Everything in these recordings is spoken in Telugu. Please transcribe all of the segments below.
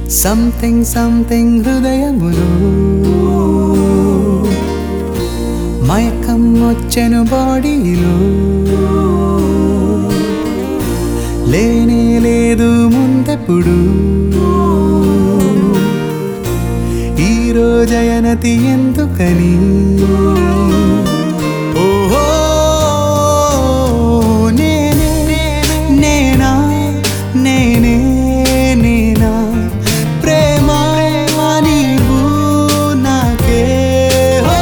సంథింగ్ సంథింగ్ హృదయములో మైకం వచ్చెను బాడీలో లేనే లేదు ముందెప్పుడు ఈ రోజయనతి ఎందుకని ఓహో నేనే నేనా నేనే నేనా ప్రేమ నీవు నాకే హో.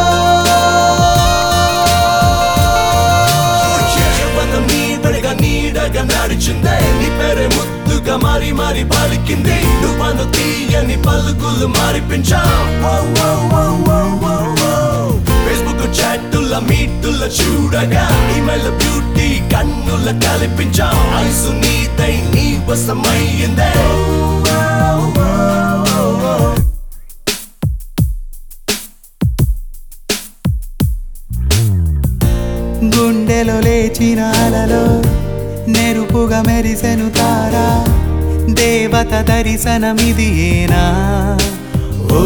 చేపదం నీడగా నీడగా నడిచిందే నీ పేరే ముద్దుగా మారి మారి పలికింది నువ్వు తీయని పలుకులు మారిపించాం ఫేస్బుక్ చాటుల మీటుల చూడగా ఈమెయిల్ బ్యూటీ కన్నుల కల్పించాం ఐసు నీదై నీ వశమయ్యిందే గుండెలో లేచిన అలలో నెరుపుగా మెరిసెను తారా దేవత దర్శనమిది ఏనా ఓ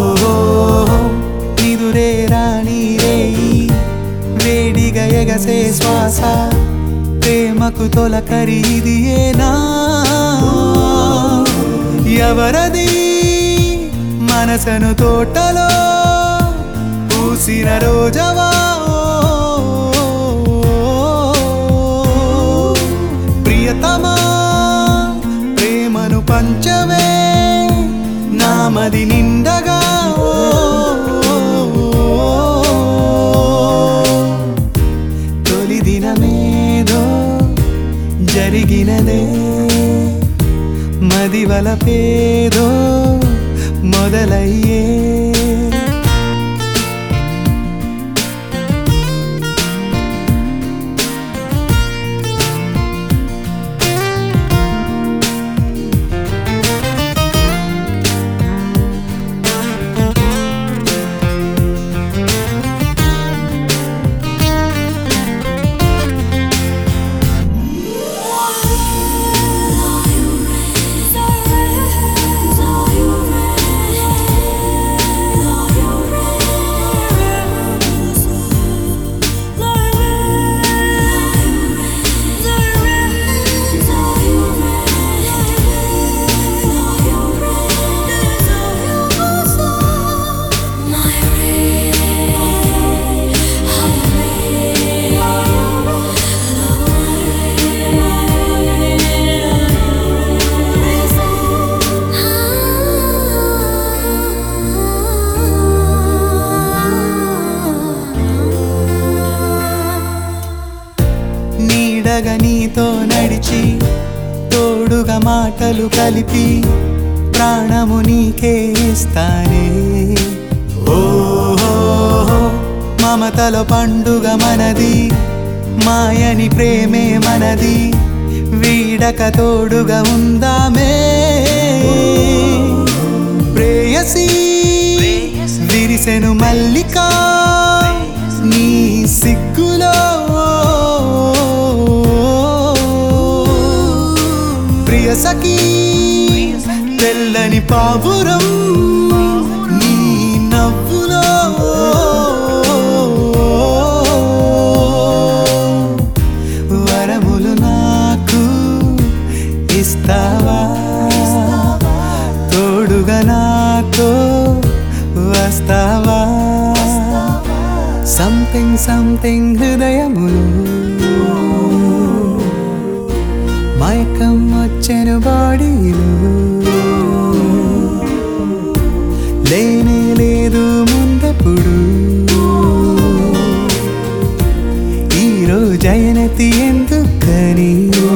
నిదురే రాణి రేయి వేడిగా ఎగసే శ్వాస ప్రేమకు తొలకరి ఇది ఏనా ఎవరది మనసను తోటలో పూసిన రోజవా ప్రియతమా ప్రేమను పంచవే నామది నిండగా తొలి దినమేదో జరిగినదే మదివల పేదో మొదలయ్యే నీడగా నీతో నడిచి తోడుగా మాటలు కలిపి ప్రాణము నీకే ఇస్తానే ఓహో మమతల పండుగ మనది మాయని ప్రేమే మనది వీడక తోడుగా ఉందామే ప్రేయసి విరిసెను మల్లిక నీ సిగ్గులో ప్రియసఖి తెల్లని పావురం నీ నవ్వులో వరములు నాకు ఇస్తావా తోడుగా నాతో వస్తావా సంథింగ్ సంథింగ్ హృదయములు మైకం వచ్చెను బాడీలో లేనే లేదు ముందెప్పుడు ఈ రోజైనతి ఎందుకని